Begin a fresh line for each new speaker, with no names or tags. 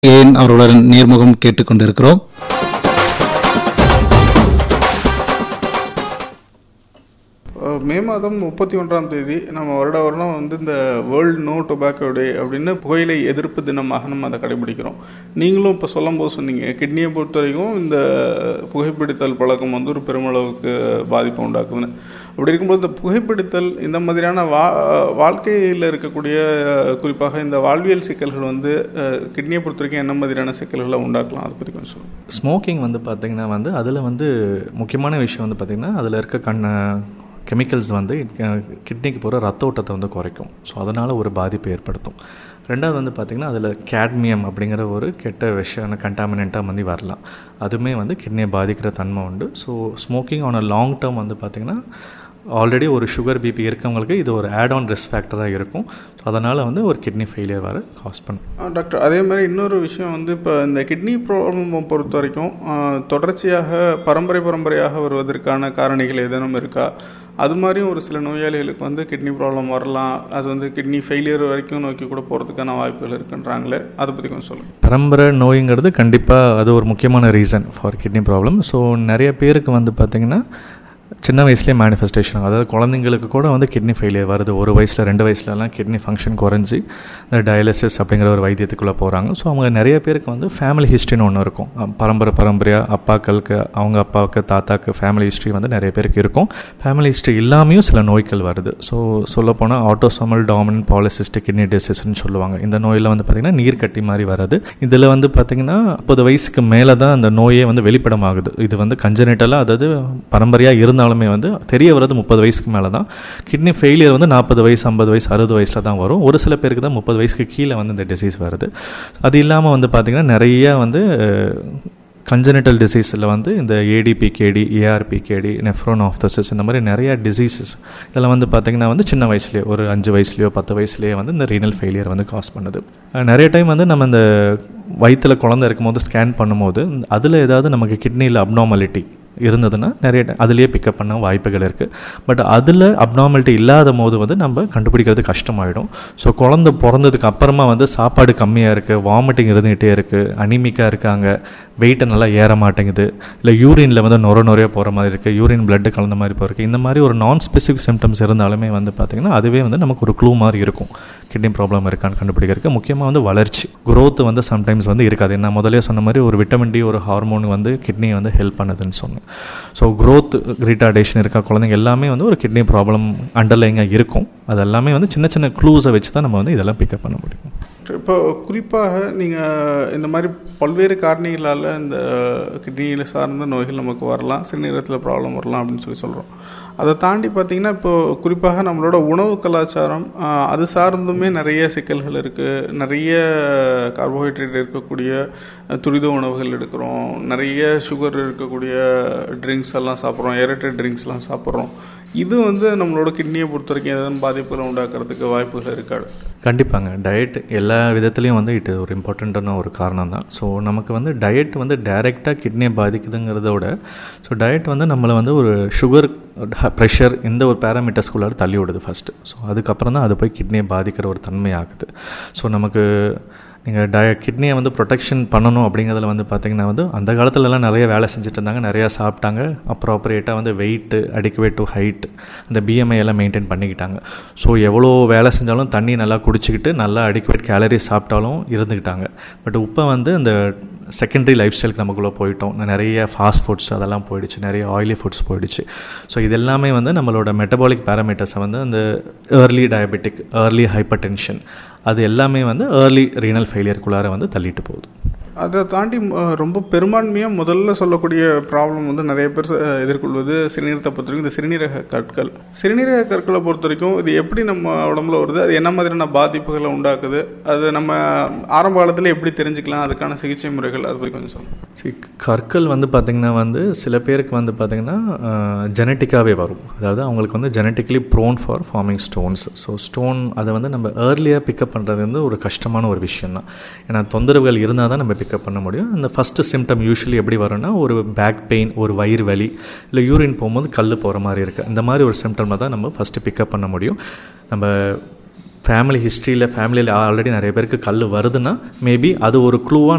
ஏன் அவர்களுடன் நேர்முகம் கேட்டுக்கொண்டிருக்கிறோம்
அஹ் மே மாதம் முப்பத்தி ஒன்றாம் தேதி நம்ம வருட வருடம் வந்து இந்த வேர்ல்டு நோ டொபாக்கோ டே அப்படின்னு புகையிலை எதிர்ப்பு தினமாக நம்ம அதை கடைபிடிக்கிறோம் நீங்களும் இப்போ சொல்லும்போது சொன்னீங்க கிட்னியை பொறுத்த வரைக்கும் இந்த புகைப்பிடித்தல் பழக்கம் வந்து ஒரு பெருமளவுக்கு பாதிப்பை உண்டாக்குதுன்னு அப்படி இருக்கும்போது இந்த புகைப்பிடித்தல் இந்த மாதிரியான வா வாழ்க்கையில் இருக்கக்கூடிய அஹ், குறிப்பாக இந்த வாழ்வியல் சிக்கல்கள் வந்து அஹ், கிட்னியை பொறுத்த வரைக்கும் என்ன மாதிரியான சிக்கல்களை உண்டாக்கலாம் அதை பற்றி கொஞ்சம் சொல்லுங்கள்
ஸ்மோக்கிங் வந்து பார்த்திங்கன்னா வந்து அதில் வந்து முக்கியமான விஷயம் வந்து பார்த்திங்கன்னா அதில் இருக்க கண் கெமிக்கல்ஸ் வந்து கிட்னிக்கு போகிற ரத்த ஓட்டத்தை வந்து குறைக்கும் ஸோ அதனால் ஒரு பாதிப்பை ஏற்படுத்தும் ரெண்டாவது வந்து பார்த்திங்கன்னா அதில் கேட்மியம் அப்படிங்கிற ஒரு கெட்ட விஷயான கண்டாமினண்ட்டாக வந்து வரலாம் அதுவுமே வந்து கிட்னியை பாதிக்கிற தன்மை உண்டு so smoking on a long term வந்து பார்த்திங்கன்னா ஆல்ரெடி ஒரு சுகர் பிபி இருக்கவங்களுக்கு இது ஒரு ஆட் ஆன் ரிஸ்க் ஃபேக்டராக இருக்கும் ஸோ அதனால் வந்து ஒரு கிட்னி ஃபெயிலியர் வர காஸ் பண்ணும்
ஆ, டாக்டர் அதே மாதிரி இன்னொரு விஷயம் வந்து இப்போ இந்த கிட்னி ப்ராப்ளம் பொறுத்த வரைக்கும் ஆ, தொடர்ச்சியாக பரம்பரை பரம்பரையாக வருவதற்கான காரணிகள் ஏதேனும் இருக்கா அது மாதிரியும் ஒரு சில நோயாளிகளுக்கு வந்து கிட்னி ப்ராப்ளம் வரலாம் அது வந்து கிட்னி ஃபெயிலியர் வரைக்கும் நோக்கி கூட போகிறதுக்கான வாய்ப்புகள் இருக்குன்றாங்களே அதை பற்றி கொஞ்சம் சொல்லுங்கள்
பரம்பரை நோய்ங்கிறது கண்டிப்பாக அது ஒரு முக்கியமான reason for kidney problem so நிறைய பேருக்கு வந்து பார்த்திங்கன்னா சின்ன வயசுலேயே மேனிஃபெஸ்டேஷன் ஆகும் அதாவது குழந்தைங்களுக்கு கூட வந்து கிட்னி ஃபெயிலியர் வருது ஒரு வயசில் ரெண்டு வயசுலலாம் கிட்னி ஃபங்க்ஷன் குறைஞ்சி இந்த டயாலிசிஸ் அப்படிங்கிற ஒரு வைத்தியத்துக்குள்ளே போகிறாங்க ஸோ அவங்க நிறைய பேருக்கு வந்து ஃபேமிலி ஹிஸ்ட்ரின்னு ஒன்று இருக்கும் அஹ் பரம்பரை பரம்பரையாக அப்பாக்களுக்கு அவங்க அப்பாவுக்கு தாத்தாக்கு ஃபேமிலி ஹிஸ்ட்ரி வந்து நிறைய பேருக்கு இருக்கும் ஃபேமிலி ஹிஸ்ட்ரி இல்லாமையும் சில நோய்கள் வருது ஸோ சொல்லப்போனால் ஆட்டோசோமல் டாமினன்ட் பாலிசிஸ்டிக் கிட்னி டிசீஸ்னு சொல்லுவாங்க இந்த நோயில் வந்து பார்த்திங்கன்னா நீர் கட்டி மாதிரி வராது இதில் வந்து பார்த்திங்கன்னா முப்பது வயசுக்கு மேலே தான் அந்த நோயே வந்து வெளிப்படமாகுது இது வந்து கஞ்சனேட்டலாக அதாவது பரம்பரையாக இருந்தாலுமே வந்து தெரிய வர்றது முப்பது வயசுக்கு மேலே தான் கிட்னி ஃபெயிலியர் வந்து நாற்பது வயசு ஐம்பது வயசு அறுபது வயசில் தான் வரும் ஒரு சில பேருக்கு தான் முப்பது வயசுக்கு கீழே வந்து இந்த டிசீஸ் வருது அது இல்லாமல் வந்து பார்த்திங்கன்னா நிறைய வந்து கஞ்சனிட்டல் டிசீஸில் வந்து இந்த ஏடிபிகேடி ஏஆர்பிகேடி நெஃப்ரோன் ஆஃப்தசிஸ் இந்த மாதிரி நிறைய டிசீசஸ் இதெல்லாம் வந்து பார்த்திங்கன்னா வந்து சின்ன வயசுலேயே ஒரு அஞ்சு வயசுலையோ பத்து வயசுலேயே வந்து இந்த ரீனல் ஃபெயிலியர் வந்து காஸ் பண்ணுது அஹ் நிறைய டைம் வந்து நம்ம இந்த வயிற்றில் குழந்தை இருக்கும்போது ஸ்கேன் பண்ணும்போது அதில் ஏதாவது நமக்கு கிட்னியில் அப்னார்மாலிட்டி இருந்ததுன்னா நிறைய ti- அதுலேயே பிக்கப் பண்ண வாய்ப்புகள் இருக்குது பட் அதில் அப்னார்மாலிட்டி இல்லாத போது வந்து நம்ம கண்டுபிடிக்கிறது கஷ்டமாயிடும் ஸோ குழந்தை பிறந்ததுக்கு அப்புறமா வந்து சாப்பாடு கம்மியாக இருக்குது வாமிட்டிங் இருந்துகிட்டே இருக்குது அனிமிக்காக இருக்காங்க வெயிட்டை நல்லா ஏற மாட்டேங்குது இல்லை யூரினில் வந்து நொர நொறைய போகிற மாதிரி இருக்குது யூரின் blood கலந்த மாதிரி போயிருக்கு இந்த மாதிரி ஒரு நான் ஸ்பெசிஃபிக் சிம்டம்ஸ் இருந்தாலுமே வந்து பார்த்திங்கன்னா அதுவே வந்து நமக்கு ஒரு க்ளூ மாதிரி இருக்கும் கிட்னி ப்ராப்ளம் இருக்கான்னு கண்டுபிடிக்கிறதுக்கு முக்கியமாக வந்து வளர்ச்சி growth வந்து சம்டைம்ஸ் வந்து இருக்காது நான் முதலே சொன்ன மாதிரி ஒரு விட்டமின் டி ஒரு ஹார்மோன் வந்து கிட்னியை வந்து ஹெல்ப் பண்ணுதுன்னு சொன்னேன் ஸோ growth ரிட்டார்டேஷன் இருக்கா குழந்தைங்க எல்லாமே வந்து ஒரு கிட்னி ப்ராப்ளம் அண்டர்லைங்காக இருக்கும் அது எல்லாமே வந்து சின்ன சின்ன க்ளூஸை வச்சு தான் நம்ம வந்து இதெல்லாம் பிக்கப் பண்ண முடியும்
இப்போ குறிப்பாக நீங்கள் இந்த மாதிரி பல்வேறு காரணிகளால் இந்த கிட்னியில் சார்ந்த நோய்கள் நமக்கு வரலாம் சிறுநீரகத்தில் ப்ராப்ளம் வரலாம் அப்படின்னு சொல்லி சொல்கிறோம் அதை தாண்டி பார்த்தீங்கன்னா இப்போ குறிப்பாக நம்மளோட உணவு கலாச்சாரம் ஆஹ், அது சார்ந்துமே நிறைய சிக்கல்கள் இருக்குது நிறைய கார்போஹைட்ரேட் இருக்கக்கூடிய அஹ், துரித உணவுகள் எடுக்கிறோம் நிறைய சுகர் இருக்கக்கூடிய ட்ரிங்க்ஸ் எல்லாம் சாப்பிட்றோம் ஏரட்டட் ட்ரிங்க்ஸ்லாம் சாப்பிட்றோம் இது வந்து நம்மளோட கிட்னியை பொறுத்த வரைக்கும் ஏதாவது பாதிப்புகளை உண்டாக்குறதுக்கு வாய்ப்புகள் இருக்காது
கண்டிப்பாங்க டயட் எல்லா விதத்துலேயும் வந்து இது ஒரு இம்பார்ட்டண்ட்டான ஒரு காரணம் தான் ஸோ நமக்கு வந்து டயட் வந்து டைரெக்டாக கிட்னியை பாதிக்குதுங்கிறத விட ஸோ டயட் வந்து நம்மளை வந்து ஒரு சுகர் ப்ரெஷர் இந்த ஒரு பேராமீட்டர்ஸ்குள்ளார தள்ளி விடுது ஃபஸ்ட்டு ஸோ அதுக்கப்புறம் தான் அது போய் கிட்னியை பாதிக்கிற ஒரு தன்மை ஆகுது ஸோ நமக்கு நீங்கள் டய கிட்னியை வந்து ப்ரொடெக்ஷன் பண்ணணும் அப்படிங்கிறதுல வந்து பார்த்திங்கன்னா வந்து அந்த காலத்துலலாம் நிறைய வேலை செஞ்சுட்டு இருந்தாங்க நிறையா சாப்பிட்டாங்க அப்ராப்ரியேட்டாக வந்து வெயிட்டு அடிக்குவேட் டு ஹைட் அந்த பிஎம்ஐ எல்லாம் மெயின்டைன் பண்ணிக்கிட்டாங்க ஸோ எவ்வளோ வேலை செஞ்சாலும் தண்ணி நல்லா குடிச்சிக்கிட்டு நல்லா அடிக்குவேட் கேலரிஸ் சாப்பிட்டாலும் இருந்துக்கிட்டாங்க பட் இப்போ வந்து இந்த செகண்டரி லைஃப் ஸ்டைலுக்கு நமக்குள்ளே போயிட்டோம் நிறைய ஃபாஸ்ட் ஃபுட்ஸ் அதெல்லாம் போயிடுச்சு நிறைய ஆயிலி ஃபுட்ஸ் போயிடுச்சு ஸோ இது எல்லாமே வந்து நம்மளோட மெட்டபாலிக் பேராமீட்டர்ஸை வந்து அந்த early diabetic early hypertension அது எல்லாமே வந்து ஏர்லி ரீனல் ஃபெயிலியருக்குள்ளார வந்து தள்ளிட்டு போகுது
அதை தாண்டி அஹ், ரொம்ப பெரும்பான்மையாக முதல்ல சொல்லக்கூடிய ப்ராப்ளம் வந்து நிறைய பேர் அஹ், எதிர்கொள்வது சிறுநீரகத்தை பொறுத்த வரைக்கும் இந்த சிறுநீரக கற்கள் சிறுநீரக கற்களை பொறுத்த வரைக்கும் இது எப்படி நம்ம உடம்புல வருது அது என்ன மாதிரியான பாதிப்புகளை உண்டாக்குது அது நம்ம ஆரம்ப காலத்தில் எப்படி தெரிஞ்சுக்கலாம் அதுக்கான சிகிச்சை முறைகள் அதை பற்றி கொஞ்சம் சொல்லுங்கள்
சரி கற்கள் வந்து பார்த்திங்கன்னா வந்து சில பேருக்கு வந்து பார்த்திங்கன்னா ஜெனட்டிக்காகவே வரும் அதாவது அவங்களுக்கு வந்து genetically prone for forming stones so stone அதை வந்து நம்ம ஏர்லியாக பிக்கப் பண்ணுறது வந்து ஒரு கஷ்டமான ஒரு விஷயம் தான் ஏன்னா தொந்தரவுகள் இருந்தால் தான் நம்ம பிக்கப் பண்ண முடியும் அந்த ஃபஸ்ட்டு சிம்டம் யூஸ்வலி எப்படி வரும்னா ஒரு பேக் பெயின் ஒரு வயிறு வலி இல்லை யூரின் போகும்போது கல் போகிற மாதிரி இருக்குது இந்த மாதிரி ஒரு சிம்டமில் தான் நம்ம ஃபஸ்ட்டு பிக்கப் பண்ண முடியும் நம்ம ஃபேமிலி ஹிஸ்ட்ரியில் ஃபேமிலியில் ஆல்ரெடி நிறைய பேருக்கு கல் வருதுன்னா மேபி அது ஒரு க்ளூவாக